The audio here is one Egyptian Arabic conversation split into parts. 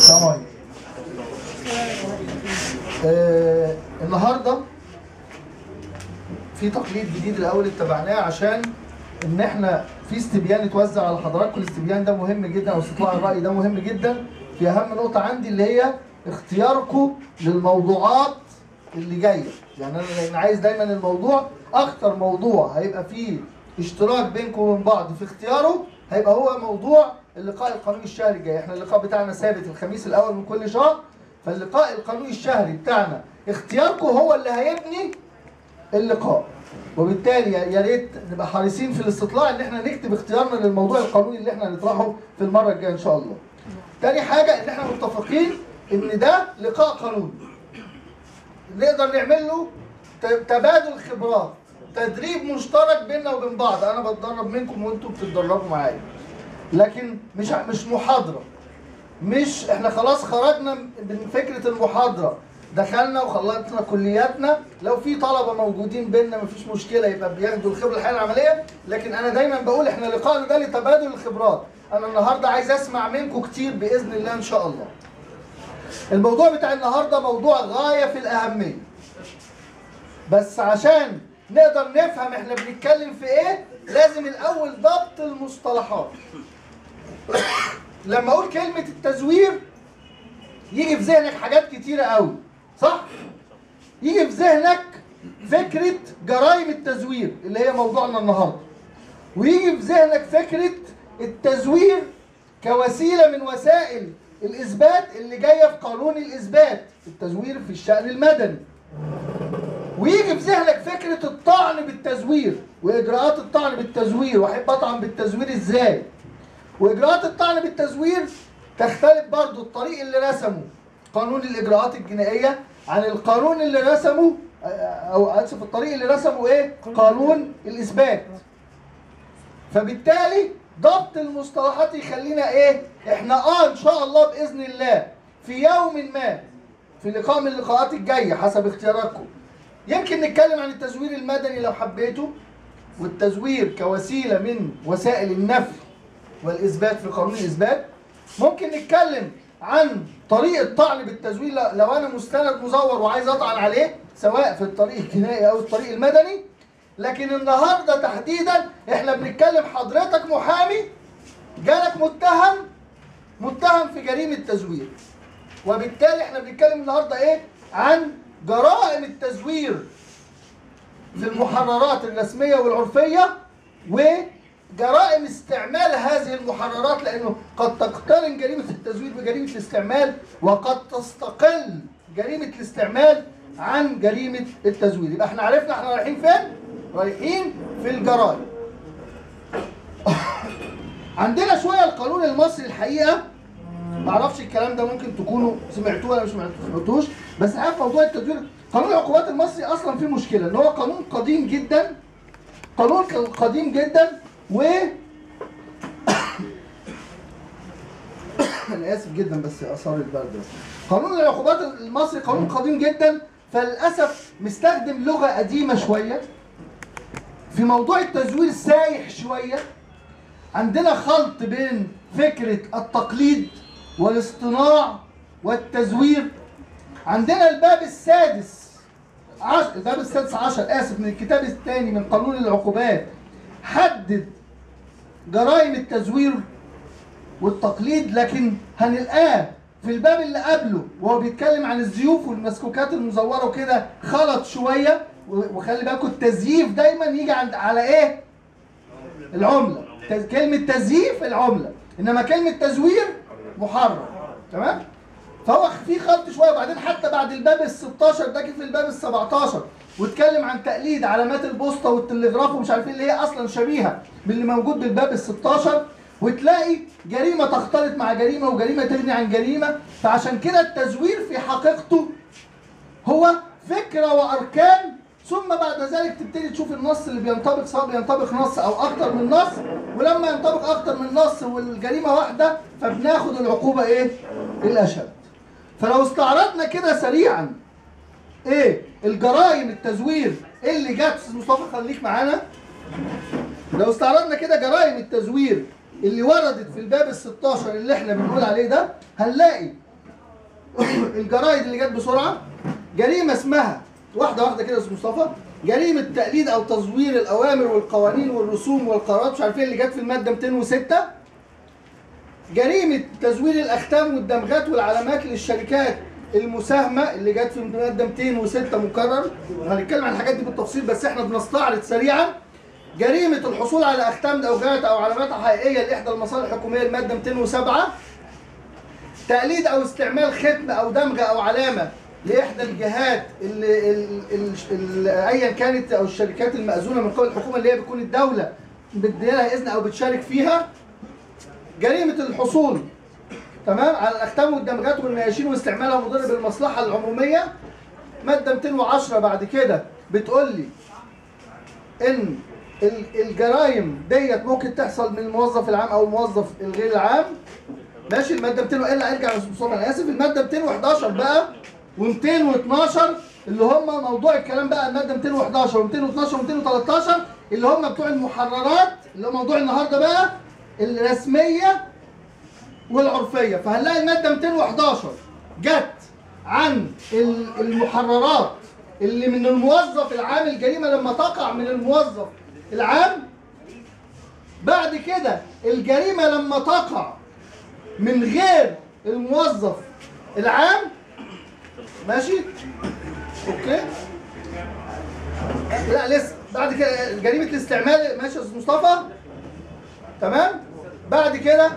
السلام عليكم آه النهارده في تقليد جديد الاول اتبعناه عشان ان احنا في استبيان اتوزع على حضراتكم الاستبيان ده مهم جدا او استطلاع الراي ده مهم جدا في اهم نقطه عندي اللي هي اختياركم للموضوعات اللي جايه يعني انا لأن عايز دايما الموضوع اكتر موضوع هيبقى فيه اشتراك بينكم وبين بعض في اختياره هيبقى هو موضوع اللقاء القانوني الشهري الجاي احنا اللقاء بتاعنا ثابت الخميس الاول من كل شهر فاللقاء القانوني الشهري بتاعنا اختياركم هو اللي هيبني اللقاء وبالتالي يا ريت نبقى حريصين في الاستطلاع ان احنا نكتب اختيارنا للموضوع القانوني اللي احنا هنطرحه في المره الجايه ان شاء الله. تاني حاجه ان احنا متفقين ان ده لقاء قانوني. نقدر نعمل له ت- تبادل خبرات تدريب مشترك بيننا وبين بعض انا بتدرب منكم وانتم بتتدربوا معايا لكن مش مش محاضره مش احنا خلاص خرجنا من فكره المحاضره دخلنا وخلصنا كلياتنا لو في طلبه موجودين بينا مفيش مشكله يبقى بياخدوا الخبره الحياه العمليه لكن انا دايما بقول احنا لقائنا ده لتبادل الخبرات انا النهارده عايز اسمع منكم كتير باذن الله ان شاء الله الموضوع بتاع النهارده موضوع غايه في الاهميه بس عشان نقدر نفهم احنا بنتكلم في ايه لازم الاول ضبط المصطلحات لما اقول كلمه التزوير يجي في ذهنك حاجات كتيره قوي صح يجي في ذهنك فكره جرائم التزوير اللي هي موضوعنا النهارده ويجي في ذهنك فكره التزوير كوسيله من وسائل الاثبات اللي جايه في قانون الاثبات التزوير في الشان المدني ويجي في ذهنك فكره الطعن بالتزوير واجراءات الطعن بالتزوير واحب اطعن بالتزوير ازاي واجراءات الطعن بالتزوير تختلف برضو الطريق اللي رسمه قانون الاجراءات الجنائيه عن القانون اللي رسمه او اسف الطريق اللي رسمه ايه قانون الاثبات فبالتالي ضبط المصطلحات يخلينا ايه احنا اه ان شاء الله باذن الله في يوم ما في لقاء من اللقاءات الجايه حسب اختياراتكم يمكن نتكلم عن التزوير المدني لو حبيتوا والتزوير كوسيله من وسائل النفي والاثبات في قانون الاثبات ممكن نتكلم عن طريقه طعن بالتزوير ل- لو انا مستند مزور وعايز اطعن عليه سواء في الطريق الجنائي او الطريق المدني لكن النهارده تحديدا احنا بنتكلم حضرتك محامي جالك متهم متهم في جريمه تزوير وبالتالي احنا بنتكلم النهارده ايه عن جرائم التزوير في المحررات الرسميه والعرفيه وجرائم استعمال هذه المحررات لانه قد تقترن جريمه التزوير بجريمه الاستعمال وقد تستقل جريمه الاستعمال عن جريمه التزوير يبقى احنا عرفنا احنا رايحين فين رايحين في الجرائم عندنا شويه القانون المصري الحقيقه معرفش الكلام ده ممكن تكونوا سمعتوه ولا مش سمعتوش بس عارف موضوع التدوير قانون العقوبات المصري اصلا فيه مشكله ان هو قانون قديم جدا قانون كان قديم جدا و انا اسف جدا بس اثار البرد بس قانون العقوبات المصري قانون قديم جدا فللاسف مستخدم لغه قديمه شويه في موضوع التزوير سايح شويه عندنا خلط بين فكرة التقليد والاصطناع والتزوير عندنا الباب السادس عشر الباب السادس عشر آسف من الكتاب الثاني من قانون العقوبات حدد جرائم التزوير والتقليد لكن هنلقاه في الباب اللي قبله وهو بيتكلم عن الزيوف والمسكوكات المزوره وكده خلط شويه وخلي بالكم التزييف دايما يجي عند على ايه؟ العمله تز- كلمه تزييف العمله انما كلمه تزوير محرم تمام فهو في خلط شويه وبعدين حتى بعد الباب ال 16 ده جه في الباب ال 17 واتكلم عن تقليد علامات البوسطه والتلغراف ومش عارف ايه اللي هي اصلا شبيهه باللي موجود بالباب ال 16 وتلاقي جريمه تختلط مع جريمه وجريمه تغني عن جريمه فعشان كده التزوير في حقيقته هو فكره واركان ثم بعد ذلك تبتدي تشوف النص اللي بينطبق سواء بينطبق نص او اكتر من نص ولما ينطبق اكتر من نص والجريمه واحده فبناخد العقوبه ايه؟ الاشد. فلو استعرضنا كده سريعا ايه الجرائم التزوير اللي جت استاذ مصطفى خليك معانا لو استعرضنا كده جرائم التزوير اللي وردت في الباب ال 16 اللي احنا بنقول عليه ده هنلاقي الجرايد اللي جت بسرعه جريمه اسمها واحده واحده كده يا استاذ مصطفى جريمه تقليد او تزوير الاوامر والقوانين والرسوم والقرارات مش عارف ايه اللي جت في الماده 206 جريمه تزوير الاختام والدمغات والعلامات للشركات المساهمه اللي جت في الماده 206 مكرر هنتكلم عن الحاجات دي بالتفصيل بس احنا بنستعرض سريعا جريمه الحصول على اختام دوغات او علامات حقيقيه لاحدى المصالح الحكوميه الماده 207 تقليد او استعمال ختم او دمغه او علامه لاحدى الجهات اللي ال- ال- ال- ايا كانت او الشركات المأذونه من قبل الحكومه اللي هي بتكون الدوله بتديلها اذن او بتشارك فيها جريمه الحصول تمام على الاختام والدمغات والنياشين واستعمالها مضر بالمصلحه العموميه ماده 210 بعد كده بتقول لي ان ال- الجرائم ديت ممكن تحصل من الموظف العام او الموظف الغير العام ماشي الماده 200 الا ارجع يا استاذ مصطفى انا اسف الماده 211 بقى و212 اللي هم موضوع الكلام بقى الماده 211 و212 و213 اللي هم بتوع المحررات اللي هو موضوع النهارده بقى الرسميه والعرفيه فهنلاقي الماده 211 جت عن ال- المحررات اللي من الموظف العام الجريمه لما تقع من الموظف العام بعد كده الجريمه لما تقع من غير الموظف العام ماشي اوكي لا لسه بعد كده جريمه الاستعمال ماشي يا استاذ مصطفى تمام بعد كده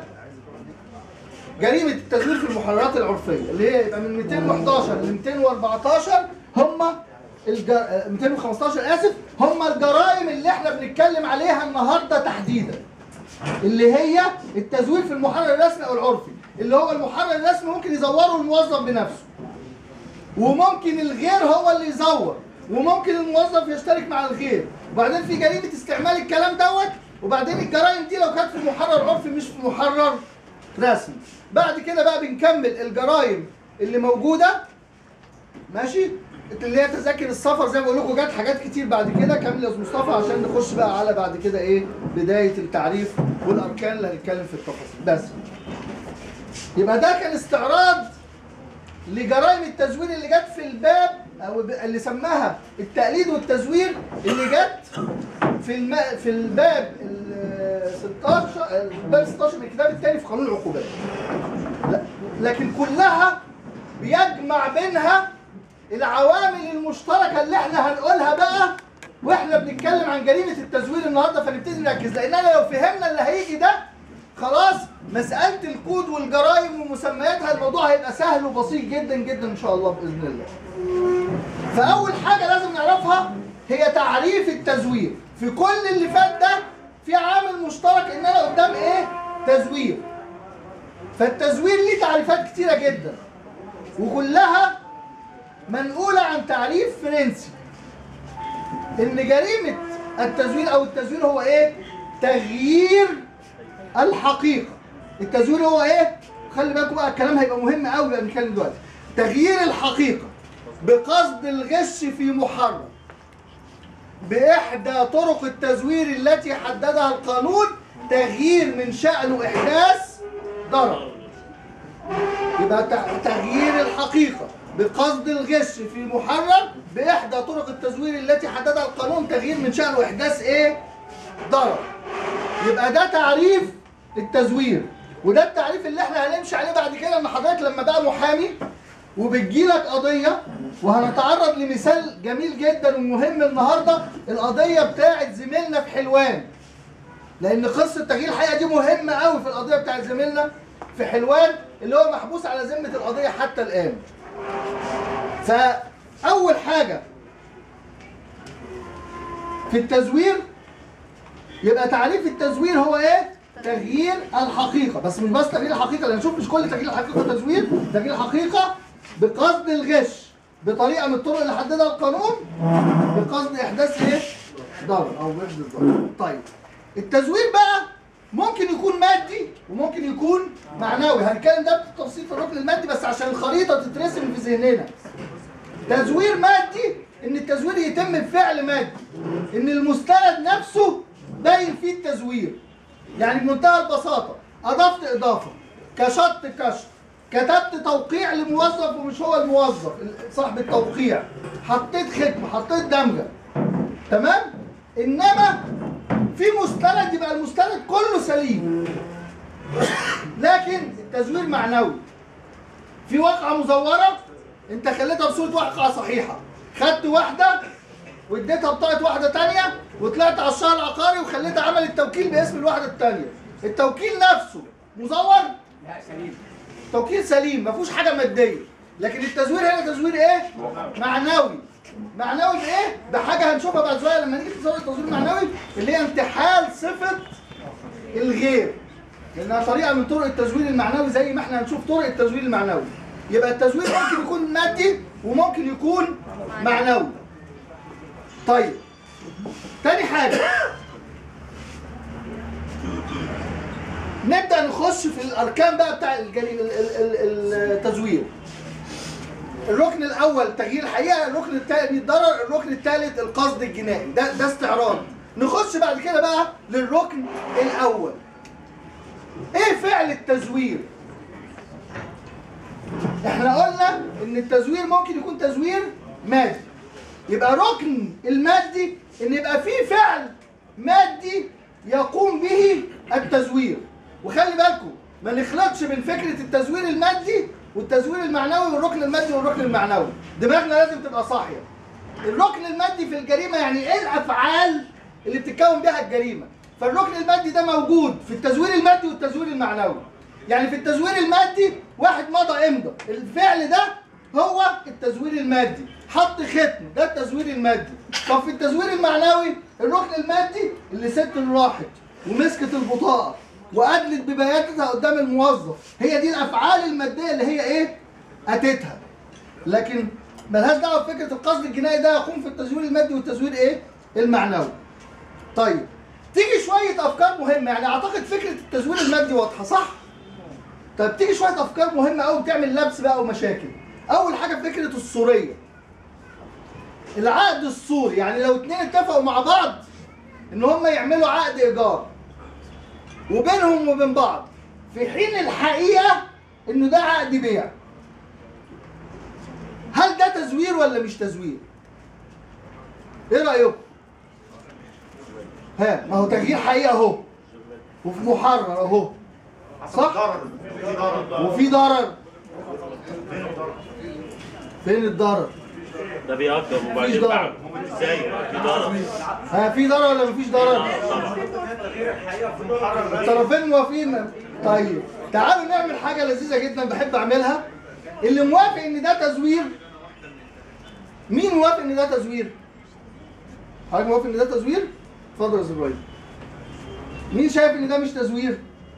جريمه التزوير في المحررات العرفيه اللي هي يبقى من 211 ل 214 هم الج... آه، 215 اسف هم الجرائم اللي احنا بنتكلم عليها النهارده تحديدا اللي هي التزوير في المحرر الرسمي او العرفي اللي هو المحرر الرسمي ممكن يزوره الموظف بنفسه وممكن الغير هو اللي يزور وممكن الموظف يشترك مع الغير وبعدين في جريمه استعمال الكلام دوت وبعدين الجرائم دي لو كانت في محرر عرفي مش في محرر رسمي بعد كده بقى بنكمل الجرائم اللي موجوده ماشي اللي هي تذاكر السفر زي ما بقول لكم جت حاجات كتير بعد كده كمل يا أستاذ مصطفى عشان نخش بقى على بعد كده ايه بدايه التعريف والاركان اللي هنتكلم في التفاصيل بس يبقى ده كان استعراض لجرائم التزوير اللي جت في الباب او ب- اللي سماها التقليد والتزوير اللي جت في الم... في الباب ال 16 الباب 16 من الكتاب الثاني في قانون العقوبات لا- لكن كلها بيجمع بينها العوامل المشتركه اللي احنا هنقولها بقى واحنا بنتكلم عن جريمه التزوير النهارده فنبتدي نركز لاننا لو فهمنا اللي هيجي ده خلاص مساله الكود والجرائم ومسمياتها الموضوع هيبقى سهل وبسيط جدا جدا ان شاء الله باذن الله. فاول حاجه لازم نعرفها هي تعريف التزوير في كل اللي فات ده في عامل مشترك ان انا قدام ايه تزوير فالتزوير ليه تعريفات كتيره جدا وكلها منقوله عن تعريف فرنسي ان جريمه التزوير او التزوير هو ايه تغيير الحقيقه التزوير هو ايه خلي بالكم بقى الكلام هيبقى مهم قوي بقى بنتكلم دلوقتي تغيير الحقيقه بقصد الغش في محرم بإحدى طرق التزوير التي حددها القانون تغيير من شأنه إحداث ضرر يبقى ت- تغيير الحقيقة بقصد الغش في محرم بإحدى طرق التزوير التي حددها القانون تغيير من شأنه إحداث إيه؟ ضرر يبقى ده تعريف التزوير وده التعريف اللي احنا هنمشي عليه بعد كده ان حضرتك لما بقى محامي وبتجيلك قضيه وهنتعرض لمثال جميل جدا ومهم النهارده القضيه بتاعت زميلنا في حلوان لان قصه تغيير الحقيقه دي مهمه قوي في القضيه بتاعت زميلنا في حلوان اللي هو محبوس على ذمه القضيه حتى الان فاول حاجه في التزوير يبقى تعريف التزوير هو ايه؟ تغيير الحقيقة، بس مش بس تغيير الحقيقة لأن شوف مش كل تغيير الحقيقة تزوير، تغيير الحقيقة بقصد الغش بطريقة من الطرق اللي حددها القانون بقصد إحداث ايه؟ ضرر أو غش الضرر. طيب التزوير بقى ممكن يكون مادي وممكن يكون معنوي، هنتكلم ده بالتفصيل في الركن المادي بس عشان الخريطة تترسم في ذهننا. تزوير مادي ان التزوير يتم بفعل مادي ان المستند نفسه باين فيه التزوير يعني بمنتهى البساطه اضفت اضافه كشط كشط كتبت توقيع لموظف ومش هو الموظف صاحب التوقيع حطيت ختم حطيت دمجه تمام انما في مستند يبقى المستند كله سليم لكن التزوير معنوي في واقعه مزوره انت خليتها بصوره واقعه صحيحه خدت واحده واديتها بطاقه واحده تانية وطلعت على الشهر العقاري وخليتها عمل التوكيل باسم الواحده التانية التوكيل نفسه مزور لا سليم توكيل سليم ما فيهوش حاجه ماديه لكن التزوير هنا تزوير ايه معنوي معنوي بايه بحاجه هنشوفها بعد شويه لما نيجي نصور التزوير المعنوي اللي هي انتحال صفه الغير لانها طريقه من طرق التزوير المعنوي زي ما احنا هنشوف طرق التزوير المعنوي يبقى التزوير ممكن يكون مادي وممكن يكون معنوي طيب تاني حاجه نبدا نخش في الاركان بقى بتاع الجري- ال- ال- ال- التزوير الركن الاول تغيير الحقيقه الركن الثاني الضرر الركن الثالث القصد الجنائي ده ده استعراض نخش بعد كده بقى للركن الاول ايه فعل التزوير احنا قلنا ان التزوير ممكن يكون تزوير مادي يبقى ركن المادي ان يبقى فيه فعل مادي يقوم به التزوير وخلي بالكم ما نخلطش بين فكره التزوير المادي والتزوير المعنوي والركن المادي والركن المعنوي دماغنا لازم تبقى صاحيه الركن المادي في الجريمه يعني ايه الافعال اللي بتتكون بها الجريمه فالركن المادي ده موجود في التزوير المادي والتزوير المعنوي يعني في التزوير المادي واحد مضى امضى الفعل ده هو التزوير المادي حط ختم ده التزوير المادي طب في التزوير المعنوي الركن المادي اللي ست اللي راحت ومسكت البطاقه وادلت ببياتها قدام الموظف هي دي الافعال الماديه اللي هي ايه اتتها لكن ملهاش دعوه بفكره القصد الجنائي ده يقوم في التزوير المادي والتزوير ايه المعنوي طيب تيجي شويه افكار مهمه يعني اعتقد فكره التزوير المادي واضحه صح طيب تيجي شويه افكار مهمه قوي بتعمل لبس بقى ومشاكل اول حاجه فكره الصوريه العقد الصوري يعني لو اتنين اتفقوا مع بعض ان هم يعملوا عقد ايجار وبينهم وبين بعض في حين الحقيقه انه ده عقد بيع هل ده تزوير ولا مش تزوير ايه رايكم ها ما هو تغيير حقيقه اهو وفي محرر اهو صح في ضرر وفي ضرر فين الضرر ده بيأجر وبعدين ضرر. بعد ازاي في ضرر ها في ضرر ولا مفيش ضرر طبعا الطرفين موافقين طيب تعالوا نعمل حاجه لذيذه جدا بحب اعملها اللي موافق ان ده تزوير مين موافق ان ده تزوير حضرتك موافق ان ده تزوير اتفضل يا استاذ ابراهيم مين شايف ان ده مش تزوير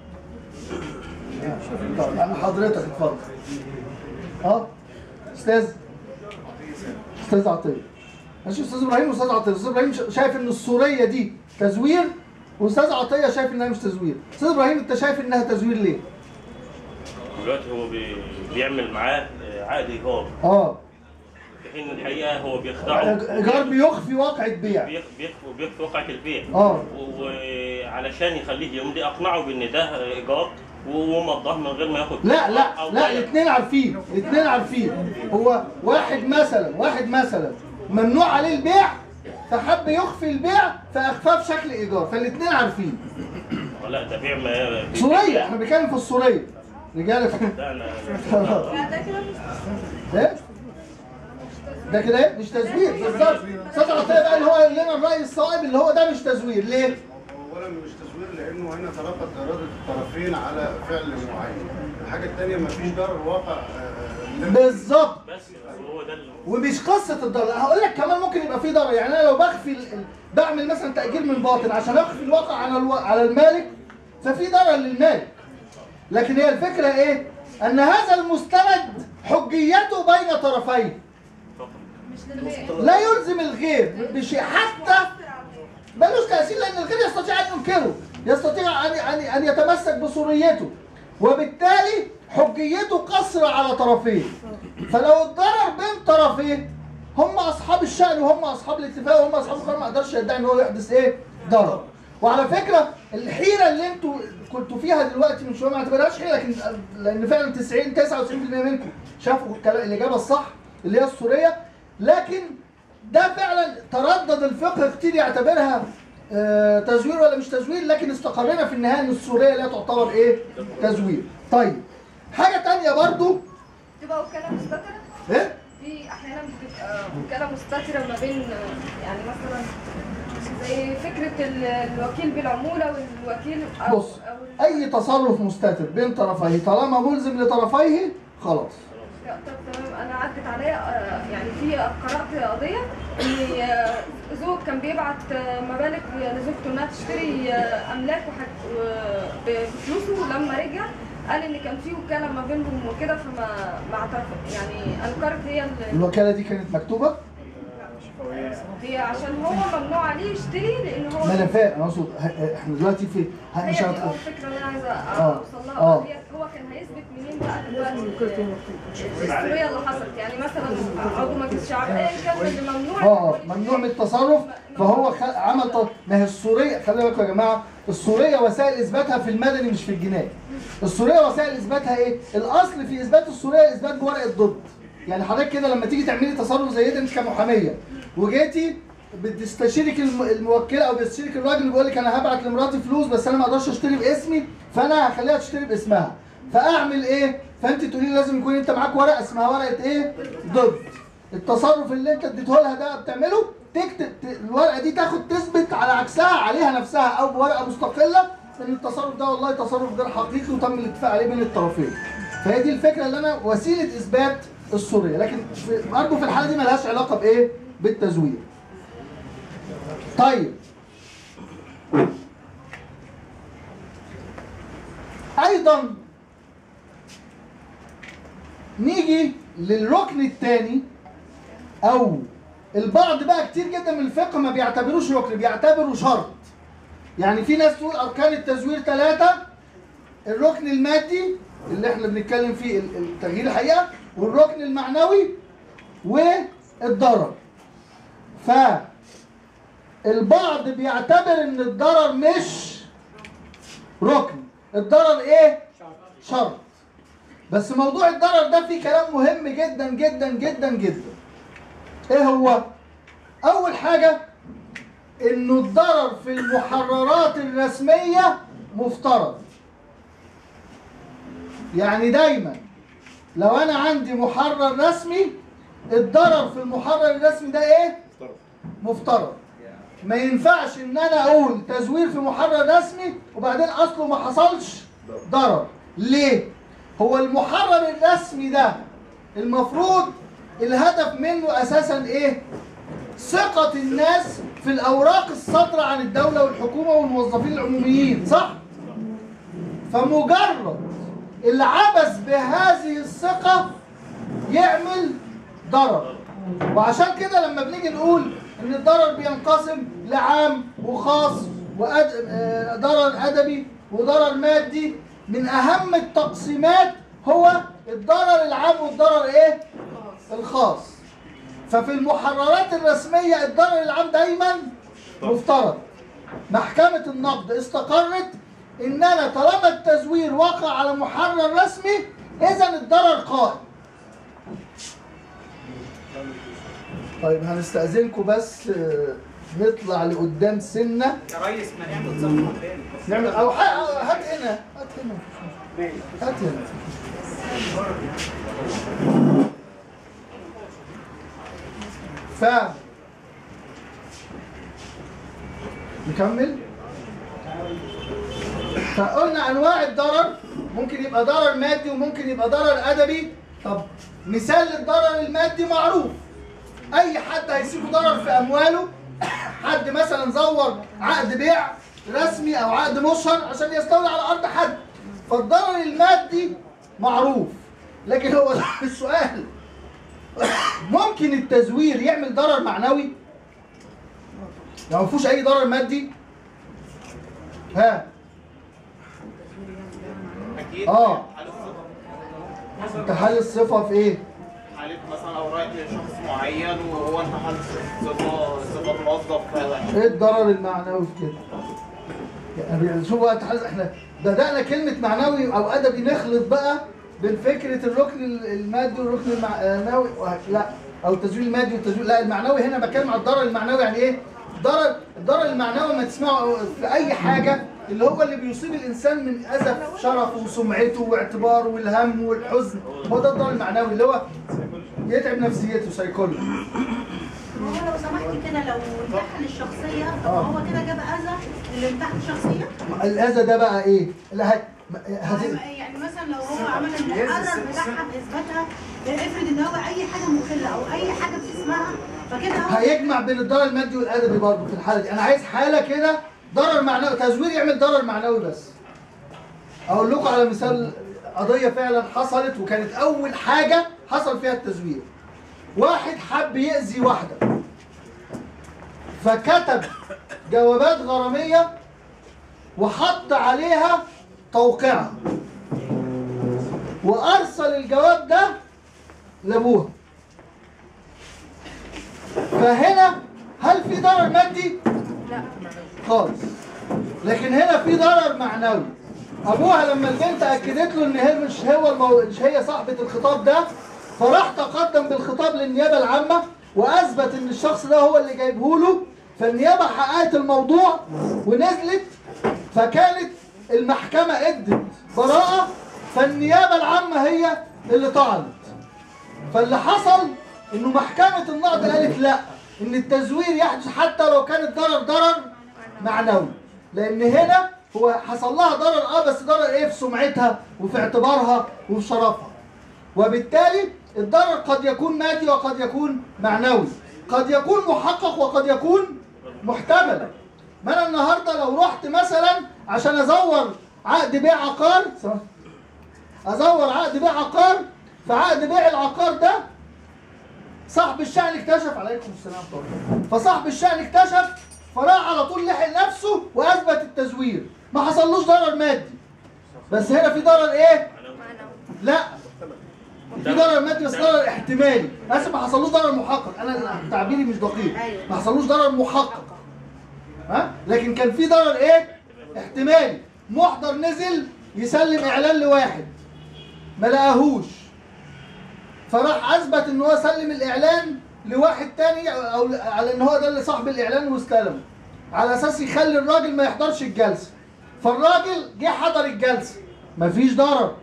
طب يعني حضرتك اتفضل اه استاذ استاذ عطيه ماشي استاذ ابراهيم واستاذ عطيه استاذ ابراهيم شا- شايف ان الصوريه دي تزوير واستاذ عطيه شايف انها مش تزوير استاذ ابراهيم انت شايف انها تزوير ليه دلوقتي هو بي... بيعمل معاه عقد ايجار اه في حين الحقيقه هو بيخدعه ايجار بيخفي واقعة بيع بيخ- بيخ- بيخفي واقعة البيع اه و- وعلشان يخليه يمضي اقنعه بان ده ايجار ومضاه من غير ما ياخد لا لا أو لا ضايع. الاثنين عارفين الاثنين عارفين هو واحد مثلا واحد مثلا ممنوع عليه البيع فحب يخفي البيع فاخفاه بشكل ايجار فالاثنين عارفين لا ده بيع ما صوريه احنا بنتكلم في الصوريه رجاله ده انا خلاص. ايه ده كده ايه مش تزوير بالظبط استاذ عطيه بقى اللي هو لنا الراي الصائب اللي هو ده مش تزوير ليه؟ اولا مش تزوير لانه هنا تلقت اراده الطرفين على فعل معين الحاجه الثانيه مفيش ضرر واقع آه، بالظبط بس هو ده اللي ومش قصه الضرر هقول لك كمان ممكن يبقى في ضرر يعني انا لو بخفي ال- ال- بعمل مثلا تاجير من باطن عشان اخفي الواقع على الو... على المالك ففي ضرر للمالك لكن هي الفكره ايه ان هذا المستند حجيته بين طرفين لا يلزم الغير بشيء حتى ملوش تاثير لان الغير يستطيع ان ينكره يستطيع ان ان ان يتمسك بصوريته وبالتالي حجيته قصر على طرفين فلو الضرر بين طرفين هم اصحاب الشأن وهم اصحاب الاتفاق وهم اصحاب القرار ما قدرش يدعي ان هو يحدث ايه ضرر وعلى فكره الحيره اللي انتوا كنتوا فيها دلوقتي من شويه ما اعتبرهاش حيره لكن لان فعلا 90 99% منكم شافوا الكلام- الاجابه الصح اللي هي السوريه لكن ده فعلا تردد الفقه كتير يعتبرها آه، تزوير ولا مش تزوير لكن استقرينا في النهايه ان السوريه لا تعتبر ايه تزوير طيب حاجه تانية برضو تبقى وكالة مستترة ايه في أحيانا بتبقى وكالة مستترة ما بين يعني مثلا زي فكرة ال- الوكيل بالعمولة والوكيل أو بص أو ال- اي تصرف مستتر بين طرفيه طالما ملزم لطرفيه خلاص طب تمام أنا عدت عليا آه، يعني في قرأت قضية إن آه، زوج كان بيبعت آه، مبالغ لزوجته إنها تشتري آه، أملاك وحاج- و- ب- بفلوسه ولما رجع قال إن كان في وكالة ما بينهم وكده فما ما اعترف يعني أنكرت هي ال- الوكاله دي كانت مكتوبه هي عشان هو ممنوع عليه يشتري لان هو ما انا فاهم انا اقصد ه- احنا دلوقتي في ه- هي مش دي هت- اول فكره اللي انا عايزه آه. اوصل لها آه. هي هو كان هيثبت منين بقى دلوقتي السوريه اللي حصلت يعني مثلا عضو مجلس الشعب ايا كان اللي ممنوع اه ممنوع من التصرف فهو خ... عمل ط... ما هي السوريه خلي بالكم يا جماعه السوريه وسائل اثباتها في المدني مش في الجنائي السوريه وسائل اثباتها ايه الاصل في اثبات السوريه اثبات بورقه ضد يعني حضرتك كده لما تيجي تعملي تصرف زي ده انت كمحاميه وجيتي بتستشيرك الم- الموكله او بيستشيرك الراجل اللي بيقول لك انا هبعت لمراتي فلوس بس انا ما اقدرش اشتري باسمي فانا هخليها تشتري باسمها فاعمل ايه فانت تقولي لي لازم يكون انت معاك ورقه اسمها ورقه ايه ضد التصرف اللي انت اديته لها ده بتعمله تكتب ت- الورقه دي تاخد تثبت على عكسها عليها نفسها او بورقه مستقله ان التصرف ده والله تصرف غير حقيقي وتم الاتفاق عليه بين الطرفين فهي دي الفكره اللي انا وسيله اثبات السوريه لكن في- برضه في الحاله دي ملهاش علاقه بايه بالتزوير طيب ايضا نيجي للركن الثاني او البعض بقى كتير جدا من الفقه ما بيعتبروش ركن بيعتبروا شرط يعني في ناس تقول اركان التزوير ثلاثه الركن المادي اللي احنا بنتكلم فيه ال- التغيير الحقيقه والركن المعنوي والضرر ف البعض بيعتبر ان الضرر مش ركن الضرر ايه شرط بس موضوع الضرر ده فيه كلام مهم جدا جدا جدا جدا ايه هو اول حاجه انه الضرر في المحررات الرسميه مفترض يعني دايما لو انا عندي محرر رسمي الضرر في المحرر الرسمي ده ايه مفترض ما ينفعش ان انا اقول تزوير في محرر رسمي وبعدين اصله ما حصلش ضرر ليه هو المحرر الرسمي ده المفروض الهدف منه اساسا ايه ثقة الناس في الاوراق الصادرة عن الدولة والحكومة والموظفين العموميين صح فمجرد العبث بهذه الثقة يعمل ضرر وعشان كده لما بنيجي نقول ان الضرر بينقسم لعام وخاص وضرر ادبي وضرر مادي من اهم التقسيمات هو الضرر العام والضرر ايه الخاص ففي المحررات الرسمية الضرر العام دايما مفترض محكمة النقد استقرت ان انا طالما التزوير وقع على محرر رسمي اذا الضرر قائم طيب هنستأذنكم بس آه، نطلع لقدام سنة يا ريس ما نعمل ظبط تاني نعمل او ح- أو هات هنا هات هنا هات هنا ف نكمل فقلنا انواع الضرر ممكن يبقى ضرر مادي وممكن يبقى ضرر ادبي طب مثال للضرر المادي معروف اي حد هيسيبه ضرر في امواله حد مثلا زور عقد بيع رسمي او عقد مشهر عشان يستولي على ارض حد فالضرر المادي معروف لكن هو السؤال ممكن التزوير يعمل ضرر معنوي لو ما فيهوش اي ضرر مادي ها اكيد آه. حالة صفة. انتحال الصفه في ايه حالة مثلا او رايح لشخص معين وهو انتحل صفة صفة موظف ايه الضرر المعنوي في كده يعني شوف بقى تحز احنا بدأنا كلمة معنوي أو أدبي نخلط بقى بين فكرة الركن المادي والركن المعنوي وه- لا أو التزوير المادي والتزوير لا المعنوي هنا بتكلم على الضرر المعنوي يعني إيه؟ الضرر الضرر المعنوي ما تسمعه في أي حاجة اللي هو اللي بيصيب الإنسان من أذى في شرفه وسمعته واعتباره والهم والحزن هو ده الضرر المعنوي اللي هو يتعب نفسيته سيكولوجي هو لو سمحت كده لو امتحن الشخصية طب آه. هو كده جاب أذى اللي امتحن الشخصية؟ الأذى ده بقى إيه؟ لا ه- هت- يعني مثلا لو هو عمل الأذى بتاعها بإثباتها افرض إن هو أي حاجة مخلة أو أي حاجة بتسمعها فكده هو هيجمع بين الضرر المادي والادبي برضه في الحاله دي انا عايز حاله كده ضرر معنوي تزوير يعمل ضرر معنوي بس اقول لكم على مثال قضيه فعلا حصلت وكانت اول حاجه حصل فيها التزوير واحد حب يأذي واحده فكتب جوابات غراميه وحط عليها توقيعها وارسل الجواب ده لابوها فهنا هل في ضرر مادي؟ لا خالص لكن هنا في ضرر معنوي ابوها لما البنت اكدت له ان هي مش هو المو... مش هي صاحبه الخطاب ده فراح تقدم بالخطاب للنيابه العامه واثبت ان الشخص ده هو اللي جايبه له فالنيابه حققت الموضوع ونزلت فكانت المحكمه ادت براءه فالنيابه العامه هي اللي طعنت فاللي حصل انه محكمة النقض قالت لا ان التزوير يحدث حتى لو كان الضرر ضرر معنوي لان هنا هو حصل لها ضرر اه بس ضرر ايه في سمعتها وفي اعتبارها وفي شرفها وبالتالي الضرر قد يكون مادي وقد يكون معنوي قد يكون محقق وقد يكون محتمل ما انا النهارده لو رحت مثلا عشان ازور عقد بيع عقار ثواني. ازور عقد بيع عقار فعقد بيع العقار ده صاحب الشأن اكتشف عليكم السلام طبعا فصاحب الشأن اكتشف فراح على طول لحق نفسه واثبت التزوير ما حصلوش ضرر مادي بس هنا في ضرر ايه؟ معنوي لا في ضرر مادي بس ضرر احتمالي بس ما حصلوش ضرر محقق انا تعبيري مش دقيق ما حصلوش ضرر محقق ها لكن كان في ضرر ايه احتمالي محضر نزل يسلم اعلان لواحد ما لقاهوش فراح اثبت ان هو سلم الاعلان لواحد تاني او على ان هو ده اللي صاحب الاعلان واستلمه على اساس يخلي الراجل ما يحضرش الجلسه فالراجل جه حضر الجلسه مفيش ضرر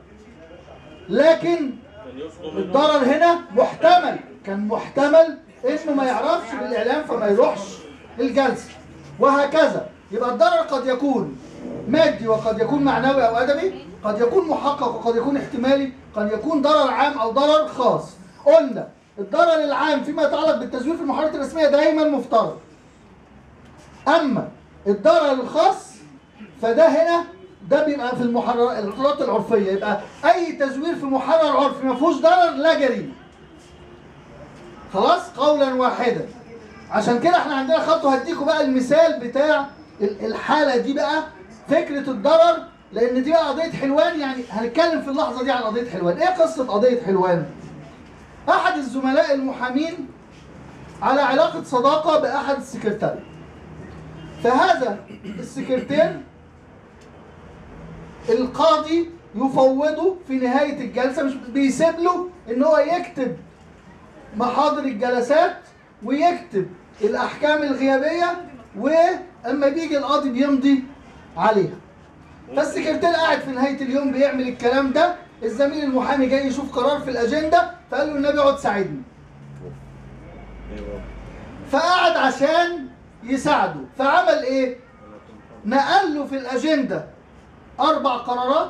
لكن كان يصدم منه. الضرر هنا محتمل كان محتمل انه ما يعرفش بالاعلام فما يروحش الجلسه وهكذا يبقى الضرر قد يكون مادي وقد يكون معنوي او ادبي قد يكون محقق وقد يكون احتمالي قد يكون ضرر عام او ضرر خاص قلنا الضرر العام فيما يتعلق بالتزوير في المحاضرات الرسميه دايما مفترض اما الضرر الخاص فده هنا ده بيبقى في المحرر الحضارات العرفيه يبقى اي تزوير في محرر عرفي ما فيهوش ضرر لا جريمه خلاص قولا واحدا عشان كده احنا عندنا خط وهديكم بقى المثال بتاع ال- الحاله دي بقى فكره الضرر لان دي بقى قضيه حلوان يعني هنتكلم في اللحظه دي عن قضيه حلوان ايه قصه قضيه حلوان احد الزملاء المحامين على علاقه صداقه باحد السكرتير فهذا السكرتير القاضي يفوضه في نهايه الجلسه مش بيسيب له ان هو يكتب محاضر الجلسات ويكتب الاحكام الغيابيه واما بيجي القاضي بيمضي عليها فالسكرتير قاعد في نهايه اليوم بيعمل الكلام ده الزميل المحامي جاي يشوف قرار في الاجنده فقال له النبي اقعد ساعدني فقعد عشان يساعده فعمل ايه نقل له في الاجنده اربع قرارات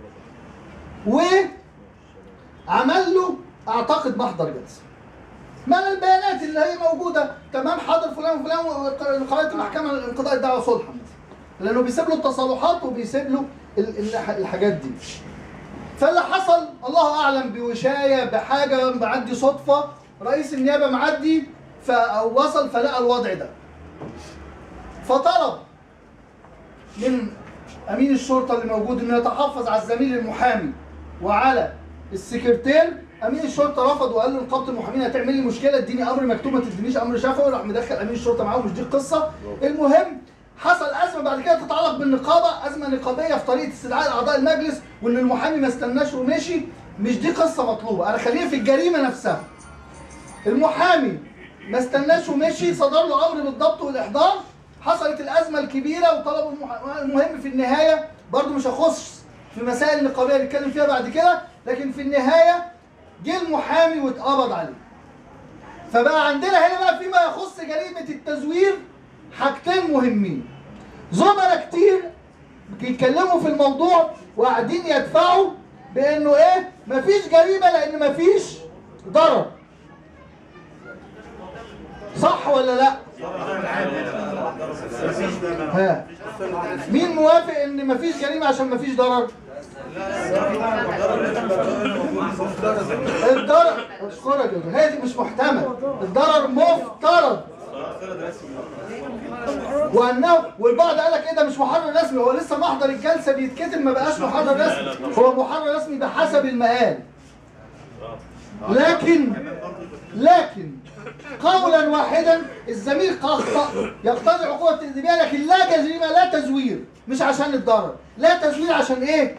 وعمل له اعتقد محضر جلسه من البيانات اللي هي موجوده تمام حاضر فلان وفلان وقرارات المحكمه انقضاء الدعوه صلحا مثلا لانه بيسيب له التصالحات وبيسيب له ال- ال- الحاجات دي فاللي حصل الله اعلم بوشايه بحاجه معدي صدفه رئيس النيابه معدي ف- أو وصل فلقى الوضع ده فطلب من امين الشرطه اللي موجود انه يتحفظ على الزميل المحامي وعلى السكرتير امين الشرطه رفض وقال له نقابه المحامين هتعمل لي مشكله اديني امر مكتوب ما تدينيش امر شفوي راح مدخل امين الشرطه معاه ومش دي القصه المهم حصل ازمه بعد كده تتعلق بالنقابه ازمه نقابيه في طريقه استدعاء اعضاء المجلس وان المحامي ما استناش ومشي مش دي قصه مطلوبه انا خلينا في الجريمه نفسها المحامي ما استناش ومشي صدر له امر بالضبط والاحضار حصلت الازمه الكبيره وطلبوا المح- المهم في النهايه برضو مش هخص في مسائل النقابيه نتكلم فيها بعد كده لكن في النهايه جه المحامي واتقبض عليه فبقى عندنا هنا بقى فيما يخص جريمه التزوير حاجتين مهمين زملاء كتير بيتكلموا في الموضوع وقاعدين يدفعوا بانه ايه مفيش جريمه لان مفيش ضرر صح ولا لا ها مين موافق ان مفيش جريمه عشان مفيش ضرر الضرر اشكرك يا زلمة. هي دي مش محتمل الضرر مفترض وانه والبعض قال لك ايه ده مش محرر رسمي هو لسه محضر الجلسه بيتكتب ما بقاش محرر رسمي هو محرر رسمي بحسب المقال لكن لكن قولا واحدا الزميل اخطا يقتضي عقوبه تأديبيه لكن لا جريمه لا تزوير مش عشان الضرر لا تزوير عشان ايه؟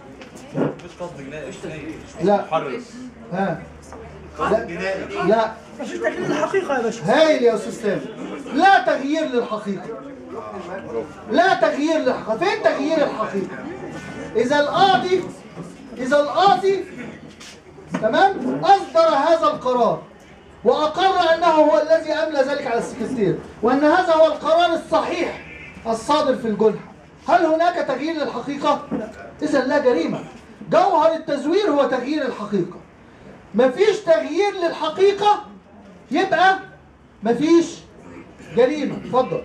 لا ها لا لا مش تكليل الحقيقه يا باشا هايل يا استاذ سامي لا تغيير للحقيقه لا تغيير للحقيقه فين تغيير الحقيقه اذا القاضي اذا القاضي تمام اصدر هذا القرار واقر انه هو الذي املى ذلك على السكرتير وان هذا هو القرار الصحيح الصادر في الجنحه هل هناك تغيير للحقيقه اذا لا جريمه جوهر التزوير هو تغيير الحقيقه مفيش تغيير للحقيقه يبقى مفيش جريمه اتفضل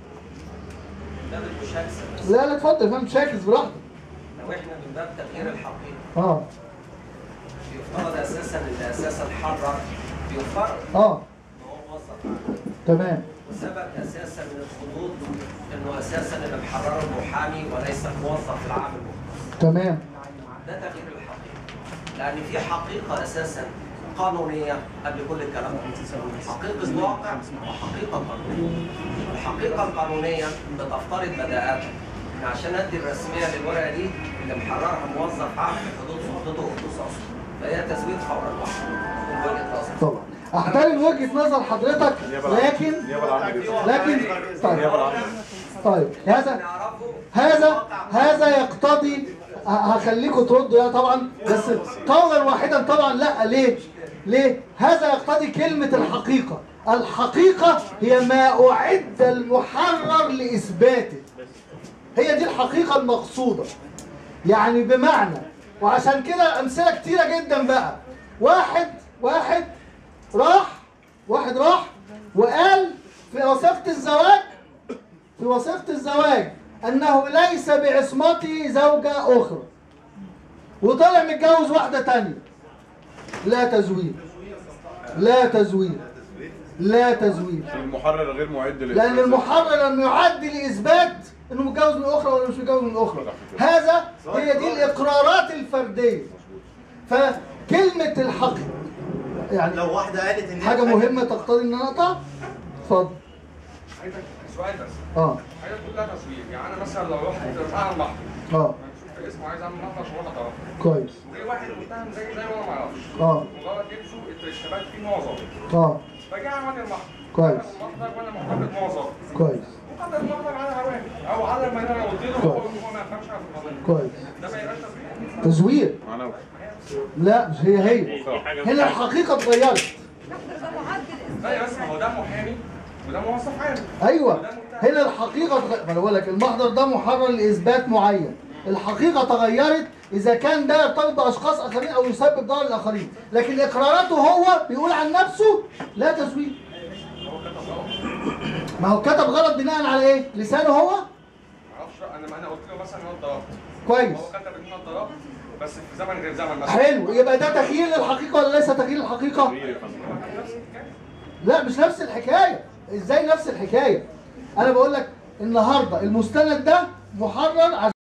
لا لا اتفضل يا فندم شاكس براحتك لو احنا من باب تغيير الحقيقه اه بيفترض اساسا اللي اساسا حرر بيفترض اه ان هو وصل تمام وثبت اساسا من الخطوط انه اساسا اللي محرره المحامي وليس الموظف العام المختص تمام ده تغيير الحقيقه لان في حقيقه اساسا قانونيه قبل كل الكلام ده حقيقه واقع وحقيقه قانونيه الحقيقه القانونيه بتفترض بداءات إن عشان ادي الرسميه للورقه دي اللي محررها موظف عام في حدود سلطته واختصاصه فهي تزويد فورا واحد من وجهه نظري طبعا احترم وجهه نظر حضرتك لكن لكن طيب طيب هذا نعرفه هذا هذا يقتضي ه- هخليكم تردوا يا طبعا بس قولا واحدا طبعا لا ليه؟ ليه؟ هذا يقتضي كلمة الحقيقة الحقيقة هي ما أعد المحرر لإثباته هي دي الحقيقة المقصودة يعني بمعنى وعشان كده أمثلة كتيرة جدا بقى واحد واحد راح واحد راح وقال في وثيقة الزواج في وثيقة الزواج أنه ليس بعصمته زوجة أخرى وطلع متجوز واحدة تانية لا تزوير لا تزوير لا تزوير المحرر غير معد لأن المحرر لم يعد لإثبات إنه متجوز من أخرى ولا مش متجوز من أخرى هذا هي دي الإقرارات الفردية فكلمة الحق يعني لو واحده قالت ان حاجة مهمة تقتضي إن أنا أقطع اتفضل سؤال بس اه حاجه كلها تصوير يعني انا مثلا لو رحت اعمل محضر اه شفت اسمه عايز اعمل محضر عشان اروح اتعرف كويس وجه واحد متهم زي زي وانا ما اعرفش اه مجرد لبسه الشباب فيه معظم اه فجاء عمل المحضر كويس. عمل المحضر وانا معتقد معظم كويس وقدر المحضر على هواه او على ما انا قلت له هو هو ما يفهمش عن القضيه كويس ده ما يبقاش تصوير تزوير معنوي لا مش هي هي دي حاجه هنا الحقيقة اتغيرت ده معدل لا يا بس ما هو ده محامي وده موظف عام ايوه هنا الحقيقة اتغ- ما انا بقول لك المحضر ده محرر لإثبات معين الحقيقة تغيرت إذا كان ده يرتبط بأشخاص آخرين أو يسبب ضرر للآخرين لكن إقراراته هو بيقول عن نفسه لا تزوير ما هو كتب غلط بناء على إيه؟ لسانه هو؟ ما اعرفش انا ما انا قلت له مثلا ان انا اتضربت كويس هو كتب ان انا اتضربت بس في زمن غير زمن مثلا حلو يبقى ده تغيير للحقيقة ولا ليس تغيير للحقيقة؟ لا مش نفس الحكاية ازاي نفس الحكاية انا بقول لك النهاردة المستند ده محرر